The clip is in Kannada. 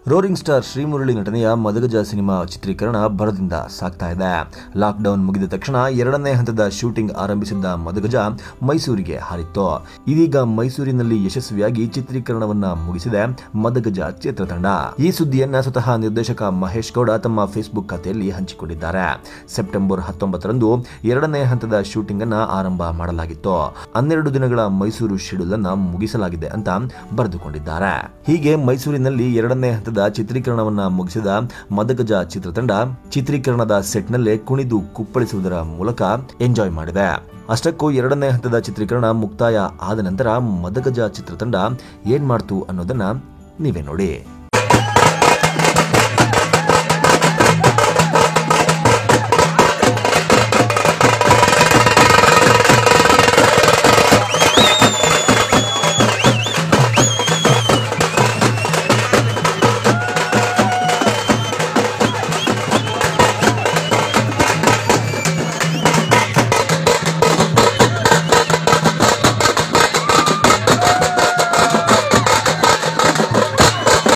ರೋರಿಂಗ್ ಸ್ಟಾರ್ ಶ್ರೀಮುರಳಿ ನಟನೆಯ ಮದಗಜ ಸಿನಿಮಾ ಚಿತ್ರೀಕರಣ ಭರದಿಂದ ಸಾಗ್ತಾ ಇದೆ ಲಾಕ್ಡೌನ್ ಮುಗಿದ ತಕ್ಷಣ ಎರಡನೇ ಹಂತದ ಶೂಟಿಂಗ್ ಆರಂಭಿಸಿದ್ದ ಮದಗಜ ಮೈಸೂರಿಗೆ ಹಾರಿತ್ತು ಇದೀಗ ಮೈಸೂರಿನಲ್ಲಿ ಯಶಸ್ವಿಯಾಗಿ ಚಿತ್ರೀಕರಣವನ್ನ ಮುಗಿಸಿದೆ ಮದಗಜ ಚಿತ್ರತಂಡ ಈ ಸುದ್ದಿಯನ್ನ ಸ್ವತಃ ನಿರ್ದೇಶಕ ಮಹೇಶ್ ಗೌಡ ತಮ್ಮ ಫೇಸ್ಬುಕ್ ಖಾತೆಯಲ್ಲಿ ಹಂಚಿಕೊಂಡಿದ್ದಾರೆ ಸೆಪ್ಟೆಂಬರ್ ಹತ್ತೊಂಬತ್ತರಂದು ಎರಡನೇ ಹಂತದ ಶೂಟಿಂಗ್ ಅನ್ನ ಆರಂಭ ಮಾಡಲಾಗಿತ್ತು ಹನ್ನೆರಡು ದಿನಗಳ ಮೈಸೂರು ಶೆಡ್ಯೂಲ್ ಅನ್ನ ಮುಗಿಸಲಾಗಿದೆ ಅಂತ ಬರೆದುಕೊಂಡಿದ್ದಾರೆ ಹೀಗೆ ಮೈಸೂರಿನಲ್ಲಿ ಎರಡನೇ ಹಂತದ ಚಿತ್ರೀಕರಣವನ್ನ ಮುಗಿಸಿದ ಮದಗಜ ಚಿತ್ರತಂಡ ಚಿತ್ರೀಕರಣದ ಸೆಟ್ನಲ್ಲೇ ಕುಣಿದು ಕುಪ್ಪಳಿಸುವುದರ ಮೂಲಕ ಎಂಜಾಯ್ ಮಾಡಿದೆ ಅಷ್ಟಕ್ಕೂ ಎರಡನೇ ಹಂತದ ಚಿತ್ರೀಕರಣ ಮುಕ್ತಾಯ ಆದ ನಂತರ ಮದಗಜ ಚಿತ್ರತಂಡ ಏನ್ ಮಾಡ್ತು ಅನ್ನೋದನ್ನ ನೀವೇ ನೋಡಿ